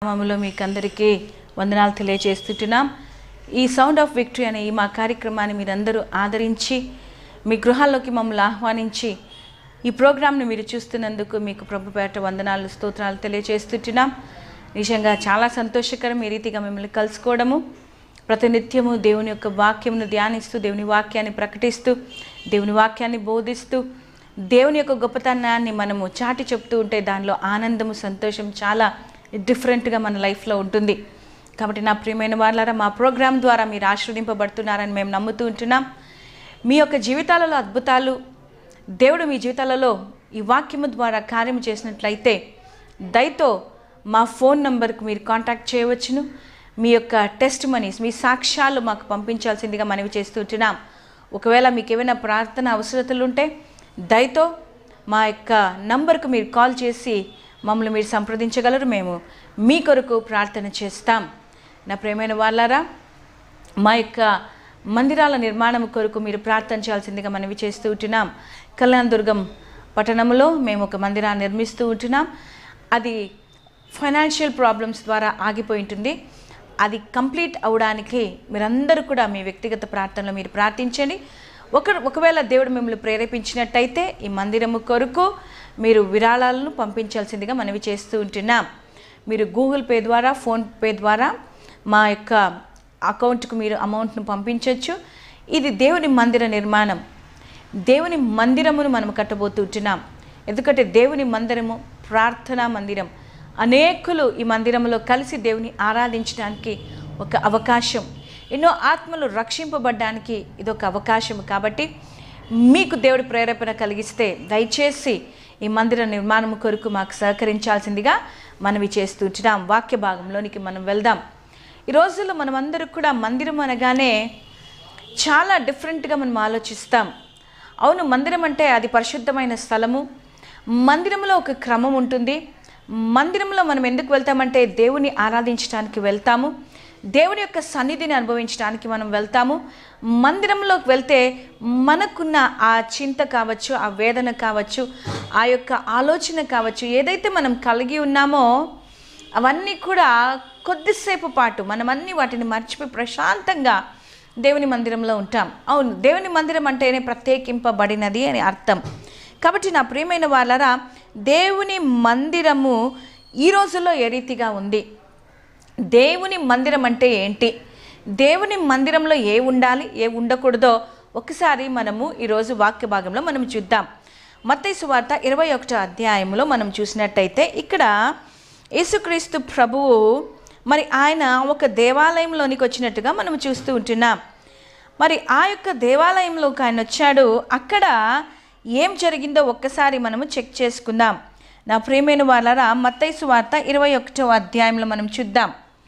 నామములో మీకు అందరికీ వందనాలు తెలియజేస్తుంటున్నాం ఈ సౌండ్ ఆఫ్ విక్టరీ అనే ఈ మా కార్యక్రమాన్ని మీరందరూ ఆదరించి మీ గృహాల్లోకి మమ్మల్ని ఆహ్వానించి ఈ ప్రోగ్రామ్ను మీరు చూస్తున్నందుకు మీకు ప్రభుపేట వందనాలు స్తోత్రాలు తెలియజేస్తుంటున్నాం నిజంగా చాలా సంతోషకరం ఈ రీతిగా మిమ్మల్ని కలుసుకోవడము ప్రతినిత్యము దేవుని యొక్క వాక్యమును ధ్యానిస్తూ దేవుని వాక్యాన్ని ప్రకటిస్తూ దేవుని వాక్యాన్ని బోధిస్తూ దేవుని యొక్క గొప్పతనాన్ని మనము చాటి చెప్తూ ఉంటే దానిలో ఆనందము సంతోషం చాలా డిఫరెంట్గా మన లైఫ్లో ఉంటుంది కాబట్టి నా ప్రియమైన వాళ్ళారా మా ప్రోగ్రాం ద్వారా మీరు ఆశీర్వదింపబడుతున్నారని మేము నమ్ముతూ ఉంటున్నాం మీ యొక్క జీవితాలలో అద్భుతాలు దేవుడు మీ జీవితాలలో ఈ వాక్యము ద్వారా కార్యం చేసినట్లయితే దయతో మా ఫోన్ నంబర్కు మీరు కాంటాక్ట్ చేయవచ్చును మీ యొక్క టెస్ట్ మనీస్ మీ సాక్ష్యాలు మాకు పంపించాల్సిందిగా మనవి చేస్తుంటున్నాం ఒకవేళ మీకు ఏమైనా ప్రార్థన అవసరతలు ఉంటే దయతో మా యొక్క నంబర్కు మీరు కాల్ చేసి మమ్మల్ని మీరు సంప్రదించగలరు మేము మీ కొరకు ప్రార్థన చేస్తాం నా ప్రేమైన వాళ్ళారా మా యొక్క మందిరాల నిర్మాణం కొరకు మీరు ప్రార్థన చేయాల్సిందిగా మనవి చేస్తూ ఉంటున్నాం కళ్యాణదుర్గం పట్టణంలో మేము ఒక మందిరాన్ని నిర్మిస్తూ ఉంటున్నాం అది ఫైనాన్షియల్ ప్రాబ్లమ్స్ ద్వారా ఆగిపోయి ఉంటుంది అది కంప్లీట్ అవడానికి మీరందరూ కూడా మీ వ్యక్తిగత ప్రార్థనలో మీరు ప్రార్థించండి ఒక ఒకవేళ దేవుడు మిమ్మల్ని ప్రేరేపించినట్టయితే ఈ మందిరము కొరకు మీరు విరాళాలను పంపించాల్సిందిగా మనవి చేస్తూ ఉంటున్నాం మీరు గూగుల్ పే ద్వారా ఫోన్పే ద్వారా మా యొక్క అకౌంట్కు మీరు అమౌంట్ను పంపించవచ్చు ఇది దేవుని మందిర నిర్మాణం దేవుని మందిరమును మనం కట్టబోతుంటున్నాం ఎందుకంటే దేవుని మందిరము ప్రార్థనా మందిరం అనేకులు ఈ మందిరంలో కలిసి దేవుని ఆరాధించడానికి ఒక అవకాశం ఎన్నో ఆత్మలు రక్షింపబడ్డానికి ఇదొక అవకాశం కాబట్టి మీకు దేవుడి ప్రేరేపణ కలిగిస్తే దయచేసి ఈ మందిర నిర్మాణం కొరకు మాకు సహకరించాల్సిందిగా మనవి చేస్తుంటున్నాం వాక్య భాగంలోనికి మనం వెళ్దాం ఈ రోజుల్లో మనమందరూ కూడా మందిరం అనగానే చాలా డిఫరెంట్గా మనం ఆలోచిస్తాం అవును మందిరం అంటే అది పరిశుద్ధమైన స్థలము మందిరంలో ఒక క్రమం ఉంటుంది మందిరంలో మనం ఎందుకు వెళ్తామంటే దేవుని ఆరాధించడానికి వెళ్తాము దేవుని యొక్క సన్నిధిని అనుభవించడానికి మనం వెళ్తాము మందిరంలోకి వెళ్తే మనకున్న ఆ చింత కావచ్చు ఆ వేదన కావచ్చు ఆ యొక్క ఆలోచన కావచ్చు ఏదైతే మనం కలిగి ఉన్నామో అవన్నీ కూడా కొద్దిసేపు పాటు మనం అన్ని వాటిని మర్చిపోయి ప్రశాంతంగా దేవుని మందిరంలో ఉంటాం అవును దేవుని మందిరం అంటేనే ప్రత్యేకింపబడినది అని అర్థం కాబట్టి నా ప్రియమైన వాళ్ళరా దేవుని మందిరము ఈ రోజుల్లో ఏ రీతిగా ఉంది దేవుని మందిరం అంటే ఏంటి దేవుని మందిరంలో ఏ ఉండాలి ఏ ఉండకూడదో ఒకసారి మనము ఈరోజు వాక్య భాగంలో మనం చూద్దాం మత్తయి సువార్త ఇరవై ఒకటో అధ్యాయంలో మనం చూసినట్టయితే ఇక్కడ యేసుక్రీస్తు ప్రభువు మరి ఆయన ఒక దేవాలయంలోనికి వచ్చినట్టుగా మనం చూస్తూ ఉంటున్నాం మరి ఆ యొక్క దేవాలయంలోకి ఆయన వచ్చాడు అక్కడ ఏం జరిగిందో ఒక్కసారి మనము చెక్ చేసుకుందాం నా ప్రియమైన వాళ్ళరా మత్తయి సువార్త ఇరవై ఒకటో అధ్యాయంలో మనం చూద్దాం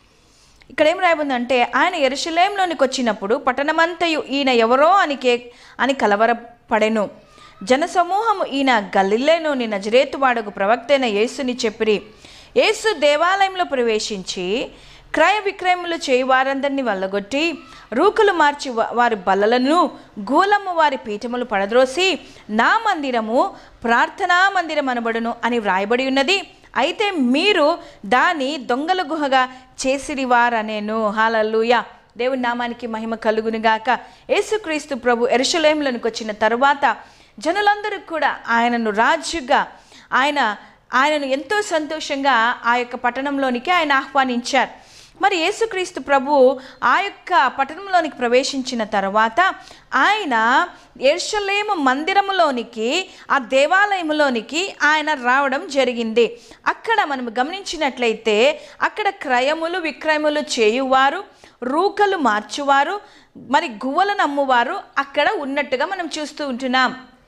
ఇక్కడ ఏం రాయబడిందంటే ఆయన ఎరుషలేంలోనికి వచ్చినప్పుడు పట్టణమంతయు ఈయన ఎవరో అని కే అని కలవరపడెను జనసమూహము ఈయన గల్లిల్లేలోని నజరేతువాడకు ప్రవక్త అయిన యేసుని చెప్పిరి యేసు దేవాలయంలో ప్రవేశించి క్రయ విక్రయములు చేయి వారందరినీ వల్లగొట్టి రూకులు మార్చి వా- వారి బల్లలను గూలము వారి పీఠములు పడద్రోసి నా మందిరము ప్రార్థనా మందిరం అనబడును అని వ్రాయబడి ఉన్నది అయితే మీరు దాన్ని దొంగల గుహగా చేసిరివారనేను హాలూయ దేవుని నామానికి మహిమ కలుగునుగాక యేసుక్రీస్తు ప్రభు ఎరుషలేంలోనికి వచ్చిన తరువాత జనులందరూ కూడా ఆయనను రాజుగా ఆయన ఆయనను ఎంతో సంతోషంగా ఆ యొక్క పట్టణంలోనికి ఆయన ఆహ్వానించారు మరి యేసుక్రీస్తు ప్రభు ఆ యొక్క పట్టణంలోనికి ప్రవేశించిన తర్వాత ఆయన ఎర్షలేము మందిరములోనికి ఆ దేవాలయములోనికి ఆయన రావడం జరిగింది అక్కడ మనం గమనించినట్లయితే అక్కడ క్రయములు విక్రయములు చేయువారు రూకలు మార్చువారు మరి గువ్వలను అమ్మువారు అక్కడ ఉన్నట్టుగా మనం చూస్తూ ఉంటున్నాం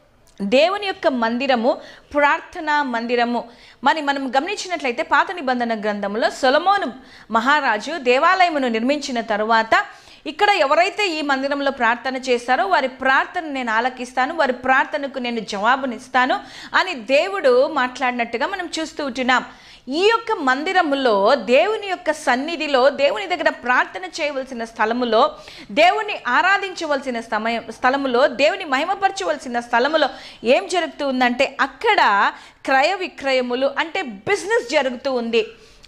దేవుని యొక్క మందిరము ప్రార్థనా మందిరము మరి మనం గమనించినట్లయితే పాత నిబంధన గ్రంథంలో సొలమోను మహారాజు దేవాలయమును నిర్మించిన తరువాత ఇక్కడ ఎవరైతే ఈ మందిరంలో ప్రార్థన చేస్తారో వారి ప్రార్థన నేను ఆలకిస్తాను వారి ప్రార్థనకు నేను జవాబునిస్తాను అని దేవుడు మాట్లాడినట్టుగా మనం చూస్తూ ఉంటున్నాం ఈ యొక్క మందిరములో దేవుని యొక్క సన్నిధిలో దేవుని దగ్గర ప్రార్థన చేయవలసిన స్థలములో దేవుని ఆరాధించవలసిన సమయం స్థలములో దేవుని మహిమపరచవలసిన స్థలములో ఏం జరుగుతూ ఉందంటే అక్కడ క్రయ విక్రయములు అంటే బిజినెస్ జరుగుతూ ఉంది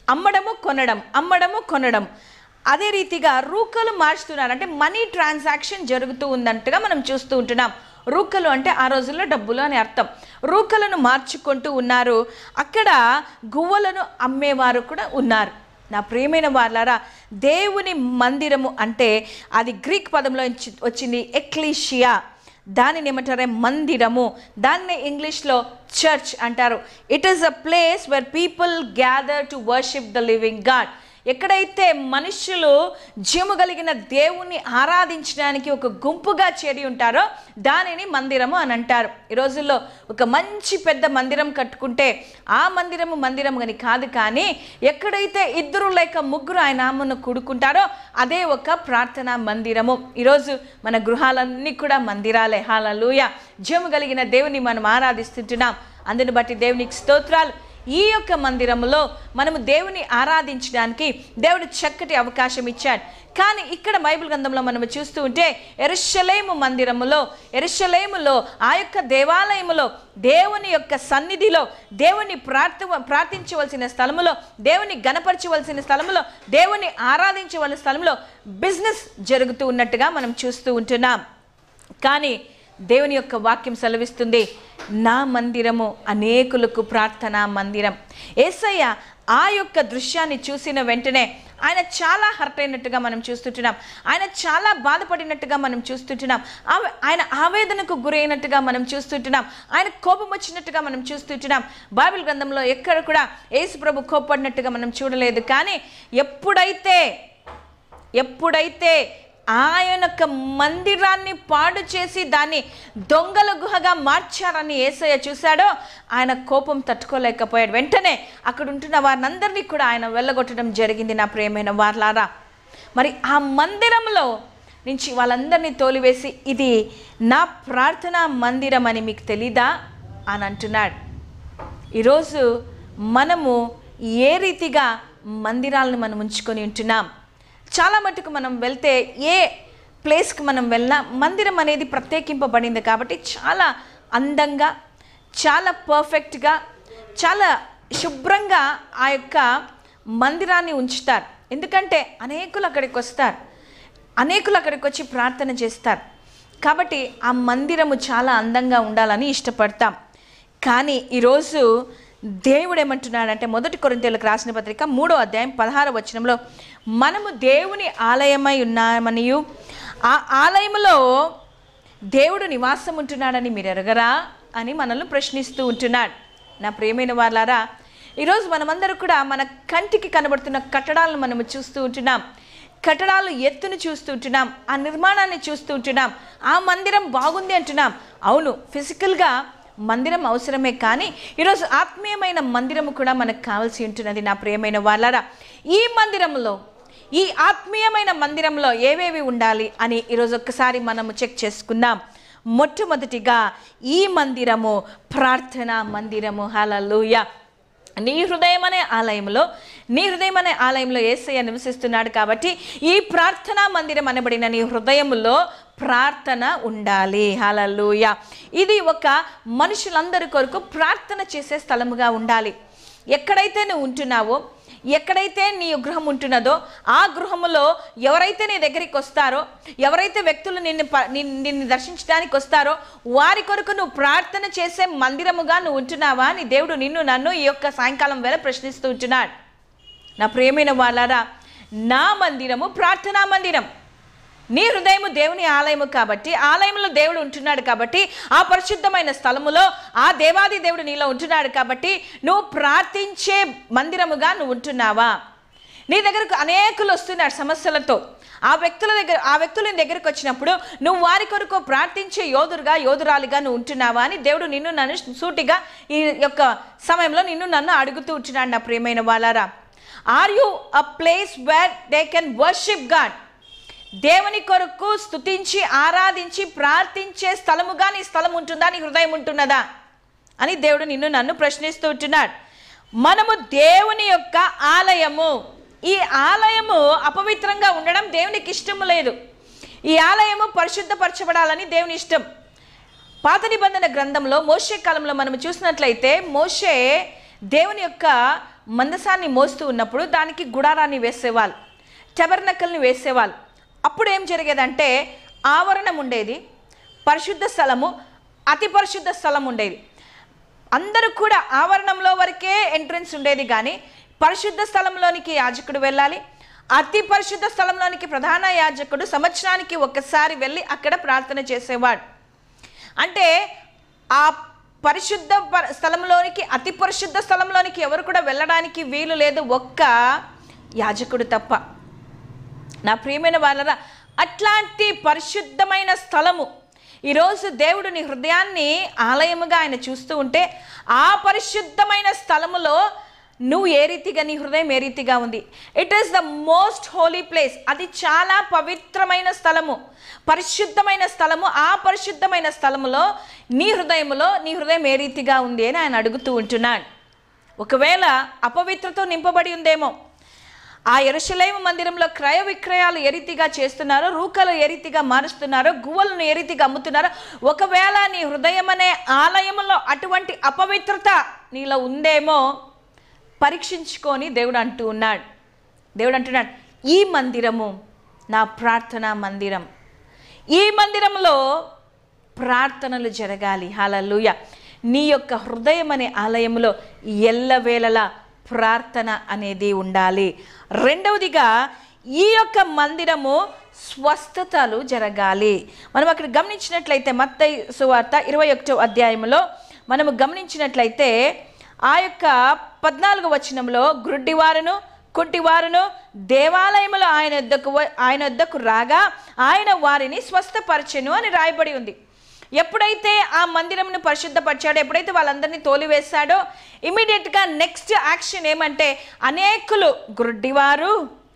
అమ్మడము కొనడం అమ్మడము కొనడం అదే రీతిగా రూకలు మార్చుతున్నారు అంటే మనీ ట్రాన్సాక్షన్ జరుగుతూ ఉందంటగా మనం చూస్తూ ఉంటున్నాం రూకలు అంటే ఆ రోజుల్లో డబ్బులు అని అర్థం రూకలను మార్చుకుంటూ ఉన్నారు అక్కడ గువ్వలను అమ్మేవారు కూడా ఉన్నారు నా ప్రియమైన వాళ్ళారా దేవుని మందిరము అంటే అది గ్రీక్ పదంలో నుంచి వచ్చింది ఎక్లీషియా దానిని ఏమంటారే మందిరము దాన్ని ఇంగ్లీష్లో చర్చ్ అంటారు it is a place where people gather to worship the living God ఎక్కడైతే మనుషులు జీవము కలిగిన దేవుణ్ణి ఆరాధించడానికి ఒక గుంపుగా చేరి ఉంటారో దానిని మందిరము అని అంటారు ఈ రోజుల్లో ఒక మంచి పెద్ద మందిరం కట్టుకుంటే ఆ మందిరము మందిరం అని కాదు కానీ ఎక్కడైతే ఇద్దరు లేక ముగ్గురు ఆయన నామను కూడుకుంటారో అదే ఒక ప్రార్థనా మందిరము ఈరోజు మన గృహాలన్నీ కూడా మందిరాలే హాలూయ జీవము కలిగిన దేవుని మనం ఆరాధిస్తుంటున్నాం అందుని బట్టి దేవునికి స్తోత్రాలు ఈ యొక్క మందిరంలో మనము దేవుని ఆరాధించడానికి దేవుడు చక్కటి అవకాశం ఇచ్చాడు కానీ ఇక్కడ బైబిల్ గ్రంథంలో మనము చూస్తూ ఉంటే ఎరుషలేము మందిరములో ఎరుషలేములో ఆ యొక్క దేవాలయములో దేవుని యొక్క సన్నిధిలో దేవుని ప్రార్థ ప్రార్థించవలసిన స్థలములో దేవుని గణపరచవలసిన స్థలములో దేవుని ఆరాధించవలసిన స్థలంలో బిజినెస్ జరుగుతూ ఉన్నట్టుగా మనం చూస్తూ ఉంటున్నాం కానీ దేవుని యొక్క వాక్యం సెలవిస్తుంది నా మందిరము అనేకులకు ప్రార్థనా మందిరం ఏసయ్య ఆ యొక్క దృశ్యాన్ని చూసిన వెంటనే ఆయన చాలా హర్ట్ అయినట్టుగా మనం చూస్తుంటున్నాం ఆయన చాలా బాధపడినట్టుగా మనం చూస్తుంటున్నాం ఆవే- ఆయన ఆవేదనకు గురైనట్టుగా మనం చూస్తుంటున్నాం ఆయన కోపం వచ్చినట్టుగా మనం చూస్తుంటున్నాం బైబిల్ గ్రంథంలో ఎక్కడ కూడా యేసు ప్రభు కోపడినట్టుగా మనం చూడలేదు కానీ ఎప్పుడైతే ఎప్పుడైతే ఆయన యొక్క మందిరాన్ని పాడు చేసి దాన్ని దొంగల గుహగా మార్చారని ఏసయ్య చూశాడో ఆయన కోపం తట్టుకోలేకపోయాడు వెంటనే అక్కడ ఉంటున్న వారినందరినీ కూడా ఆయన వెళ్ళగొట్టడం జరిగింది నా ప్రియమైన వార్లారా మరి ఆ మందిరంలో నుంచి వాళ్ళందరినీ తోలివేసి ఇది నా ప్రార్థనా మందిరం అని మీకు తెలీదా అని అంటున్నాడు ఈరోజు మనము ఏ రీతిగా మందిరాలను మనం ఉంచుకొని ఉంటున్నాం చాలా మటుకు మనం వెళ్తే ఏ ప్లేస్కి మనం వెళ్ళినా మందిరం అనేది ప్రత్యేకింపబడింది కాబట్టి చాలా అందంగా చాలా పర్ఫెక్ట్గా చాలా శుభ్రంగా ఆ యొక్క మందిరాన్ని ఉంచుతారు ఎందుకంటే అనేకులు అక్కడికి వస్తారు అనేకులు అక్కడికి వచ్చి ప్రార్థన చేస్తారు కాబట్టి ఆ మందిరము చాలా అందంగా ఉండాలని ఇష్టపడతాం కానీ ఈరోజు దేవుడు ఏమంటున్నాడంటే మొదటి కొరింతలకు రాసిన పత్రిక మూడో అధ్యాయం పదహార వచనంలో మనము దేవుని ఆలయమై ఉన్నామనియు ఆ ఆలయంలో దేవుడు నివాసం ఉంటున్నాడని మీరు ఎరగరా అని మనల్ని ప్రశ్నిస్తూ ఉంటున్నాడు నా ప్రియమైన వాళ్ళారా ఈరోజు మనమందరూ కూడా మన కంటికి కనబడుతున్న కట్టడాలను మనము చూస్తూ ఉంటున్నాం కట్టడాలు ఎత్తును చూస్తూ ఉంటున్నాం ఆ నిర్మాణాన్ని చూస్తూ ఉంటున్నాం ఆ మందిరం బాగుంది అంటున్నాం అవును ఫిజికల్గా మందిరం అవసరమే కానీ ఈరోజు ఆత్మీయమైన మందిరము కూడా మనకు కావాల్సి ఉంటున్నది నా ప్రియమైన వాళ్ళారా ఈ మందిరంలో ఈ ఆత్మీయమైన మందిరంలో ఏవేవి ఉండాలి అని ఈరోజు ఒక్కసారి మనము చెక్ చేసుకుందాం మొట్టమొదటిగా ఈ మందిరము ప్రార్థన మందిరము హలలుయ నీ హృదయం అనే ఆలయంలో నీ హృదయం అనే ఆలయంలో ఏసయ్య నివసిస్తున్నాడు కాబట్టి ఈ ప్రార్థనా మందిరం అనబడిన నీ హృదయములో ప్రార్థన ఉండాలి హలలుయ ఇది ఒక మనుషులందరి కొరకు ప్రార్థన చేసే స్థలముగా ఉండాలి ఎక్కడైతే నువ్వు ఉంటున్నావో ఎక్కడైతే నీ గృహం ఉంటున్నదో ఆ గృహములో ఎవరైతే నీ దగ్గరికి వస్తారో ఎవరైతే వ్యక్తులు నిన్ను ప- నిన్ను నిన్ను దర్శించడానికి వస్తారో వారి కొరకు నువ్వు ప్రార్థన చేసే మందిరముగా నువ్వు ఉంటున్నావా నీ దేవుడు నిన్ను నన్ను ఈ యొక్క సాయంకాలం వేళ ప్రశ్నిస్తూ ఉంటున్నాడు నా ప్రియమైన వాళ్ళారా నా మందిరము ప్రార్థనా మందిరం నీ హృదయము దేవుని ఆలయము కాబట్టి ఆలయంలో దేవుడు ఉంటున్నాడు కాబట్టి ఆ పరిశుద్ధమైన స్థలములో ఆ దేవాది దేవుడు నీలో ఉంటున్నాడు కాబట్టి నువ్వు ప్రార్థించే మందిరముగా నువ్వు ఉంటున్నావా నీ దగ్గరకు అనేకులు వస్తున్నారు సమస్యలతో ఆ వ్యక్తుల దగ్గర ఆ వ్యక్తుల నీ దగ్గరకు వచ్చినప్పుడు నువ్వు వారి కొరకు ప్రార్థించే యోధురుగా యోధురాలిగా నువ్వు ఉంటున్నావా అని దేవుడు నిన్ను నన్ను సూటిగా ఈ యొక్క సమయంలో నిన్ను నన్ను అడుగుతూ ఉంటున్నాడు నా ప్రియమైన వాళ్ళారా are you a place where they can worship God దేవుని కొరకు స్తుతించి ఆరాధించి ప్రార్థించే స్థలముగా నీ స్థలం ఉంటుందా నీ హృదయం ఉంటున్నదా అని దేవుడు నిన్ను నన్ను ప్రశ్నిస్తూ ఉంటున్నాడు మనము దేవుని యొక్క ఆలయము ఈ ఆలయము అపవిత్రంగా ఉండడం దేవునికి ఇష్టము లేదు ఈ ఆలయము పరిశుద్ధపరచబడాలని దేవుని ఇష్టం పాత నిబంధన గ్రంథంలో మోషే కాలంలో మనం చూసినట్లయితే మోషే దేవుని యొక్క మందసాన్ని మోస్తూ ఉన్నప్పుడు దానికి గుడారాన్ని వేసేవాళ్ళు టెబర్నకల్ని వేసేవాళ్ళు అప్పుడు ఏం జరిగేదంటే ఆవరణం ఉండేది పరిశుద్ధ స్థలము అతి పరిశుద్ధ స్థలం ఉండేది అందరూ కూడా ఆవరణంలో వరకే ఎంట్రన్స్ ఉండేది కానీ పరిశుద్ధ స్థలంలోనికి యాజకుడు వెళ్ళాలి అతి పరిశుద్ధ స్థలంలోనికి ప్రధాన యాజకుడు సంవత్సరానికి ఒక్కసారి వెళ్ళి అక్కడ ప్రార్థన చేసేవాడు అంటే ఆ పరిశుద్ధ ప- స్థలంలోనికి అతి పరిశుద్ధ స్థలంలోనికి ఎవరు కూడా వెళ్ళడానికి వీలు లేదు ఒక్క యాజకుడు తప్ప నా ప్రియమైన వాళ్ళరా అట్లాంటి పరిశుద్ధమైన స్థలము ఈరోజు దేవుడు నీ హృదయాన్ని ఆలయముగా ఆయన చూస్తూ ఉంటే ఆ పరిశుద్ధమైన స్థలములో నువ్వు ఏ రీతిగా నీ హృదయం ఏ రీతిగా ఉంది it is the most holy place అది చాలా పవిత్రమైన స్థలము పరిశుద్ధమైన స్థలము ఆ పరిశుద్ధమైన స్థలములో నీ హృదయములో నీ హృదయం ఏ రీతిగా ఉంది అని ఆయన అడుగుతూ ఉంటున్నాడు ఒకవేళ అపవిత్రతో నింపబడి ఉందేమో ఆ ఎరుషలేము మందిరంలో క్రయ విక్రయాలు ఏ రీతిగా చేస్తున్నారో రూకలు ఏ రీతిగా మారుస్తున్నారో గువ్వలను ఏ రీతిగా అమ్ముతున్నారో ఒకవేళ నీ హృదయం అనే ఆలయంలో అటువంటి అపవిత్రత నీలో ఉందేమో పరీక్షించుకొని దేవుడు అంటూ ఉన్నాడు దేవుడు అంటున్నాడు ఈ మందిరము నా ప్రార్థనా మందిరం ఈ మందిరంలో ప్రార్థనలు జరగాలి హల్లెలూయా నీ యొక్క హృదయం అనే ఆలయంలో ఎల్లవేళలా ప్రార్థన అనేది ఉండాలి రెండవదిగా ఈ యొక్క మందిరము స్వస్థతలు జరగాలి మనం అక్కడ గమనించినట్లయితే మత్తయి సువార్త ఇరవై ఒకటో అధ్యాయంలో మనము గమనించినట్లయితే ఆ యొక్క పద్నాలుగు వచనంలో గ్రుడ్డివారును కుంటివారును దేవాలయములో ఆయన వద్దకు వ- ఆయన వద్దకు రాగా ఆయన వారిని స్వస్థపరచెను అని రాయబడి ఉంది ఎప్పుడైతే ఆ మందిరంను పరిశుద్ధపరిచాడో ఎప్పుడైతే వాళ్ళందరినీ తోలివేశాడో ఇమీడియట్గా నెక్స్ట్ యాక్షన్ ఏమంటే అనేకులు గ్రుడ్డివారు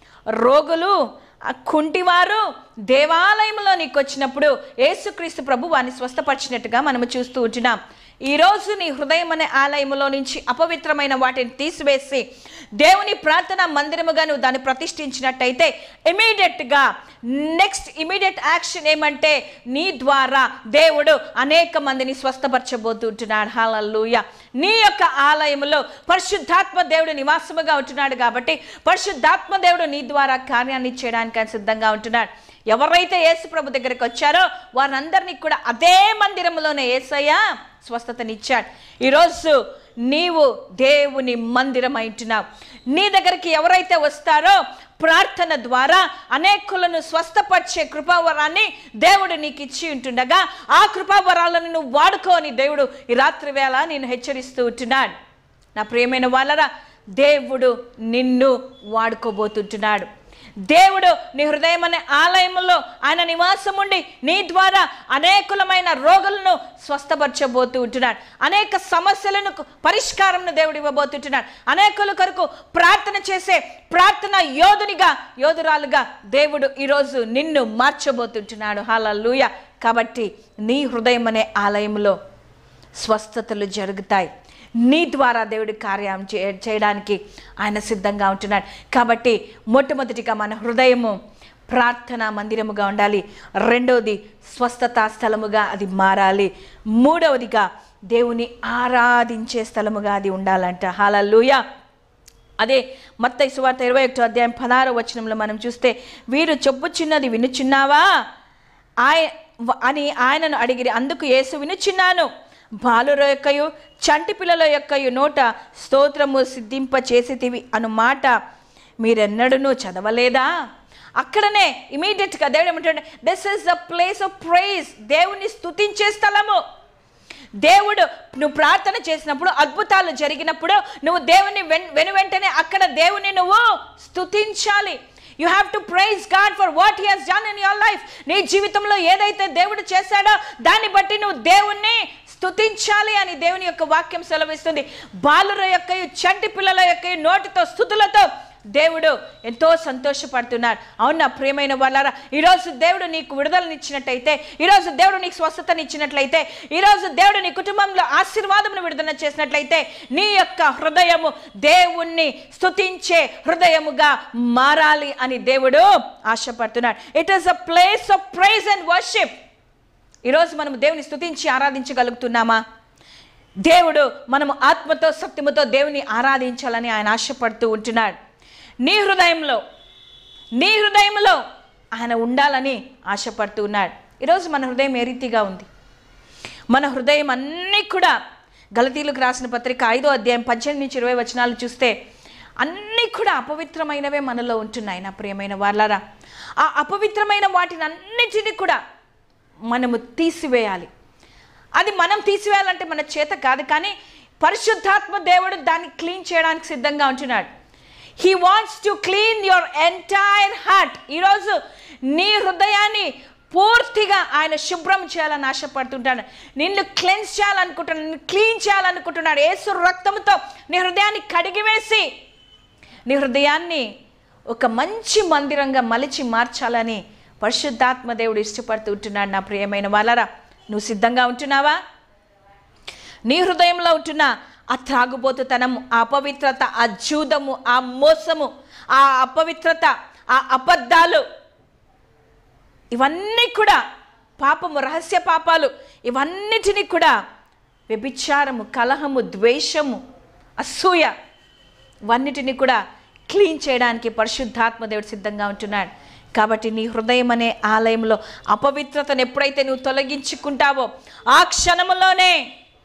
రోగులు ఆ కుంటివారు దేవాలయంలోనికి వచ్చినప్పుడు యేసుక్రీస్తు ప్రభు వారిని స్వస్థపరిచినట్టుగా మనము చూస్తూ ఉంటున్నాం ఈరోజు నీ హృదయం అనే ఆలయములో నుంచి అపవిత్రమైన వాటిని తీసివేసి దేవుని ప్రార్థన మందిరముగా నువ్వు దాన్ని ప్రతిష్ఠించినట్టయితే ఇమీడియట్గా నెక్స్ట్ ఇమీడియట్ యాక్షన్ ఏమంటే నీ ద్వారా దేవుడు అనేక మందిని స్వస్థపరచబోతుంటున్నాడు హాలూయ నీ యొక్క ఆలయంలో పరిశుద్ధాత్మ దేవుడు నివాసముగా ఉంటున్నాడు కాబట్టి పరిశుద్ధాత్మ దేవుడు నీ ద్వారా కార్యాన్ని చేయడానికి ఆయన సిద్ధంగా ఉంటున్నాడు ఎవరైతే యేసు ప్రభు దగ్గరికి వచ్చారో వారందరినీ కూడా అదే మందిరంలోనే ఏసయ్య స్వస్థతనిచ్చాడు ఈరోజు నీవు దేవుని మందిరం అంటున్నావు నీ దగ్గరికి ఎవరైతే వస్తారో ప్రార్థన ద్వారా అనేకులను స్వస్థపరిచే కృపావరాన్ని దేవుడు నీకు ఇచ్చి ఉంటుండగా ఆ కృపావరాలను నువ్వు వాడుకోని దేవుడు ఈ రాత్రి వేళ నేను హెచ్చరిస్తూ ఉంటున్నాడు నా ప్రియమైన వాళ్ళరా దేవుడు నిన్ను వాడుకోబోతుంటున్నాడు దేవుడు నీ హృదయం అనే ఆలయంలో ఆయన నివాసం ఉండి నీ ద్వారా అనేకులమైన రోగులను స్వస్థపరచబోతూ ఉంటున్నాడు అనేక సమస్యలను పరిష్కారంను దేవుడు ఇవ్వబోతుంటున్నాడు అనేకుల కొరకు ప్రార్థన చేసే ప్రార్థన యోధునిగా యోధురాలుగా దేవుడు ఈరోజు నిన్ను మార్చబోతుంటున్నాడు హాలూయ కాబట్టి నీ హృదయం అనే ఆలయంలో స్వస్థతలు జరుగుతాయి నీ ద్వారా దేవుడి కార్యం చే- చేయడానికి ఆయన సిద్ధంగా ఉంటున్నాడు కాబట్టి మొట్టమొదటిగా మన హృదయము ప్రార్థనా మందిరముగా ఉండాలి రెండవది స్వస్థతా స్థలముగా అది మారాలి మూడవదిగా దేవుని ఆరాధించే స్థలముగా అది ఉండాలంట హాలూయ అదే మత్తయి సువార్త ఇరవై ఒకటో అధ్యాయం పదహారో వచనంలో మనం చూస్తే వీరు చెప్పుచున్నది వినుచున్నావా ఆయ అని ఆయనను అడిగిరి అందుకు యేసు వినుచున్నాను బాలుర యొక్కయు చంటి పిల్లల యొక్కయు నోట స్తోత్రము సిద్ధింప చేసేటివి అను మాట మీరెన్నడూ చదవలేదా అక్కడనే ఇమీడియట్గా దేవుడు ఏమంటాడు this is the place of praise దేవుని స్తుతించే స్థలము దేవుడు నువ్వు ప్రార్థన చేసినప్పుడు అద్భుతాలు జరిగినప్పుడు నువ్వు దేవుని వెన్ వెను వెంటనే అక్కడ దేవుని నువ్వు స్తుతించాలి you have to praise God for what he has done in your life నీ జీవితంలో ఏదైతే దేవుడు చేశాడో దాన్ని బట్టి నువ్వు దేవుణ్ణి స్తుతించాలి అని దేవుని యొక్క వాక్యం సెలవిస్తుంది బాలుర యొక్క చంటి పిల్లల యొక్క నోటితో స్థుతులతో దేవుడు ఎంతో సంతోషపడుతున్నాడు అవునా ప్రియమైన వాళ్ళారా ఈరోజు దేవుడు నీకు విడుదలనిచ్చినట్టయితే ఈరోజు దేవుడు నీకు స్వస్థతనిచ్చినట్లయితే ఈరోజు దేవుడు నీ కుటుంబంలో ఆశీర్వాదమును విడుదల చేసినట్లయితే నీ యొక్క హృదయము దేవుణ్ణి స్తుతించే హృదయముగా మారాలి అని దేవుడు ఆశపడుతున్నాడు it is a place of praise and worship ఈరోజు మనం దేవుని స్తుతించి ఆరాధించగలుగుతున్నామా దేవుడు మనము ఆత్మతో సత్యముతో దేవుని ఆరాధించాలని ఆయన ఆశపడుతూ ఉంటున్నాడు నీ హృదయంలో నీ హృదయంలో ఆయన ఉండాలని ఆశపడుతూ ఉన్నాడు ఈరోజు మన హృదయం ఏ రీతిగా ఉంది మన హృదయం అన్నీ కూడా గలతీలకు రాసిన పత్రిక ఐదో అధ్యాయం పద్దెనిమిది నుంచి ఇరవై వచనాలు చూస్తే అన్నీ కూడా అపవిత్రమైనవే మనలో ఉంటున్నాయి నా ప్రియమైన వాళ్ళారా ఆ అపవిత్రమైన వాటిని అన్నిటినీ కూడా మనము తీసివేయాలి అది మనం తీసివేయాలంటే మన చేత కాదు కానీ పరిశుద్ధాత్మ దేవుడు దాన్ని క్లీన్ చేయడానికి సిద్ధంగా ఉంటున్నాడు he wants to clean your entire heart ఈరోజు నీ హృదయాన్ని పూర్తిగా ఆయన శుభ్రం చేయాలని ఆశపడుతుంటాడు నిన్ను క్లెన్స్ చేయాలనుకుంటున్నాడు నిన్ను క్లీన్ చేయాలనుకుంటున్నాడు ఏసు రక్తంతో నీ హృదయాన్ని కడిగివేసి నీ హృదయాన్ని ఒక మంచి మందిరంగా మలిచి మార్చాలని పరిశుద్ధాత్మ దేవుడు ఇష్టపడుతూ ఉంటున్నాడు నా ప్రియమైన వాళ్ళరా నువ్వు సిద్ధంగా ఉంటున్నావా నీ హృదయంలో ఉంటున్న ఆ త్రాగుబోతుతనము ఆ అపవిత్రత ఆ జూదము ఆ మోసము ఆ అపవిత్రత ఆ అబద్ధాలు ఇవన్నీ కూడా పాపము రహస్య పాపాలు ఇవన్నిటినీ కూడా వ్యభిచారము కలహము ద్వేషము అసూయ ఇవన్నిటిని కూడా క్లీన్ చేయడానికి పరిశుద్ధాత్మ దేవుడు సిద్ధంగా ఉంటున్నాడు కాబట్టి నీ హృదయం అనే ఆలయంలో అపవిత్రతను ఎప్పుడైతే నువ్వు తొలగించుకుంటావో ఆ క్షణములోనే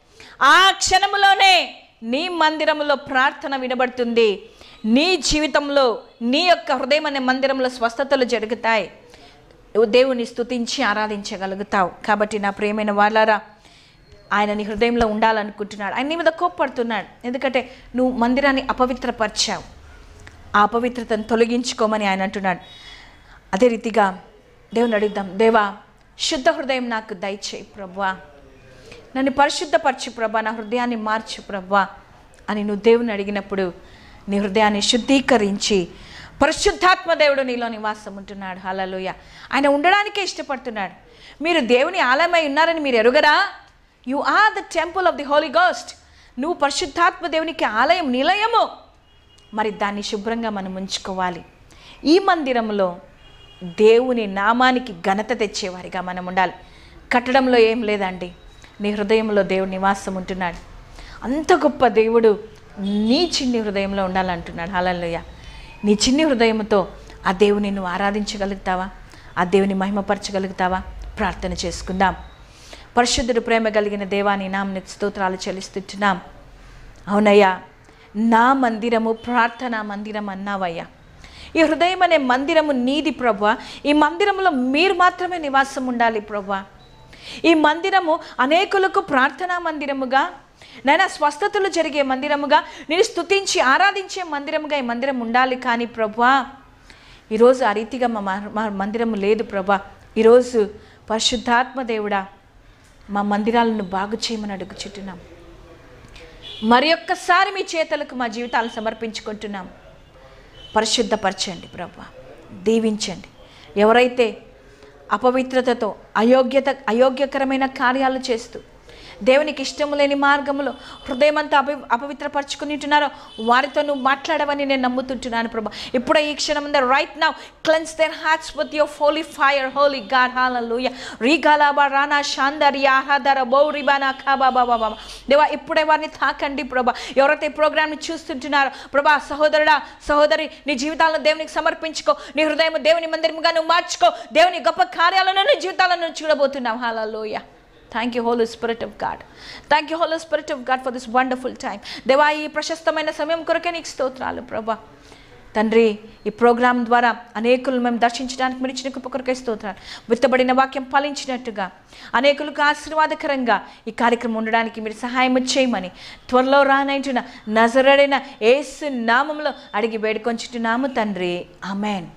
ఆ క్షణములోనే నీ మందిరంలో ప్రార్థన వినబడుతుంది నీ జీవితంలో నీ యొక్క హృదయం అనే మందిరంలో స్వస్థతలు జరుగుతాయి నువ్వు దేవుని స్తుతించి ఆరాధించగలుగుతావు కాబట్టి నా ప్రియమైన వాళ్ళారా ఆయన నీ హృదయంలో ఉండాలనుకుంటున్నాడు ఆయన నీ మీద కోప్పడుతున్నాడు ఎందుకంటే నువ్వు మందిరాన్ని అపవిత్రపరిచావు ఆ అపవిత్రతను తొలగించుకోమని ఆయన అంటున్నాడు అదే రీతిగా దేవుని అడుగుదాం దేవా శుద్ధ హృదయం నాకు దయచేయి ప్రభా నన్ను పరిశుద్ధపరచు ప్రభా నా హృదయాన్ని మార్చు ప్రభా అని నువ్వు దేవుని అడిగినప్పుడు నీ హృదయాన్ని శుద్ధీకరించి పరిశుద్ధాత్మ దేవుడు నీలో నివాసం ఉంటున్నాడు హలలోయ ఆయన ఉండడానికే ఇష్టపడుతున్నాడు మీరు దేవుని ఆలయమై ఉన్నారని మీరు ఎరుగరా you are the temple of the holy ghost నువ్వు పరిశుద్ధాత్మ దేవునికి ఆలయం నిలయము మరి దాన్ని శుభ్రంగా మనం ఉంచుకోవాలి ఈ మందిరంలో దేవుని నామానికి ఘనత తెచ్చేవారిగా మనం ఉండాలి కట్టడంలో ఏం లేదండి నీ హృదయంలో దేవుడు నివాసం ఉంటున్నాడు అంత గొప్ప దేవుడు నీ చిన్ని హృదయంలో ఉండాలంటున్నాడు హలలోయ నీ చిన్ని హృదయంతో ఆ దేవుని నువ్వు ఆరాధించగలుగుతావా ఆ దేవుని మహిమపరచగలుగుతావా ప్రార్థన చేసుకుందాం పరిశుద్ధుడు ప్రేమ కలిగిన దేవాని నామనికి స్తోత్రాలు చెల్లిస్తున్నాం అవునయ్యా నా మందిరము ప్రార్థనా మందిరం అన్నావయ్యా ఈ హృదయం అనే మందిరము నీది ప్రభా ఈ మందిరంలో మీరు మాత్రమే నివాసం ఉండాలి ప్రభా ఈ మందిరము అనేకులకు ప్రార్థనా మందిరముగా నైనా స్వస్థతలు జరిగే మందిరముగా నేను స్తుతించి ఆరాధించే మందిరముగా ఈ మందిరం ఉండాలి కానీ ప్రభా ఈరోజు ఆ రీతిగా మా మా- మా మందిరము లేదు ప్రభా ఈరోజు పరిశుద్ధాత్మ దేవుడా మా మందిరాలను బాగు చేయమని అడుగుచుంటున్నాం మరి ఒక్కసారి మీ చేతులకు మా జీవితాలను సమర్పించుకుంటున్నాం పరిశుద్ధపరచండి ప్రభా దీవించండి ఎవరైతే అపవిత్రతతో అయోగ్యత అయోగ్యకరమైన కార్యాలు చేస్తూ దేవునికి ఇష్టము లేని మార్గంలో హృదయం అంతా అపవి అపవిత్రపరచుకుని ఉంటున్నారో వారితో నువ్వు మాట్లాడవని నేను నమ్ముతుంటున్నాను ప్రభా ఇప్పుడే ఈ క్షణం right now cleanse their hearts with your holy fire holy God hallelujah రీగాలాబా రానా షాందర్ యాహాదర బౌ రిబానా ఖాబా బాబా బాబా దేవా ఇప్పుడే వారిని తాకండి ప్రభా ఎవరైతే ఈ ప్రోగ్రామ్ని చూస్తుంటున్నారో ప్రభా సహోదరుడా సహోదరి నీ జీవితాలను దేవునికి సమర్పించుకో నీ హృదయం దేవుని మందిరముగా నువ్వు మార్చుకో దేవుని గొప్ప కార్యాలను నీ జీవితాలను చూడబోతున్నావు hallelujah thank you holy spirit of God thank you holy spirit of God for this wonderful time దేవా ఈ ప్రశస్తమైన సమయం కొరకే నీకు స్తోత్రాలు ప్రభా తండ్రి ఈ ప్రోగ్రాం ద్వారా అనేకులు మేము దర్శించడానికి మీరు ఇచ్చిన కృప కొరకే స్తోత్రాలు విత్తబడిన వాక్యం ఫలించినట్టుగా అనేకులకు ఆశీర్వాదకరంగా ఈ కార్యక్రమం ఉండడానికి మీరు సహాయం చేయమని త్వరలో రానంటున్న నజరడైన ఏసు నామంలో అడిగి వేడుకొంచుతున్నాము తండ్రి ఆమెన్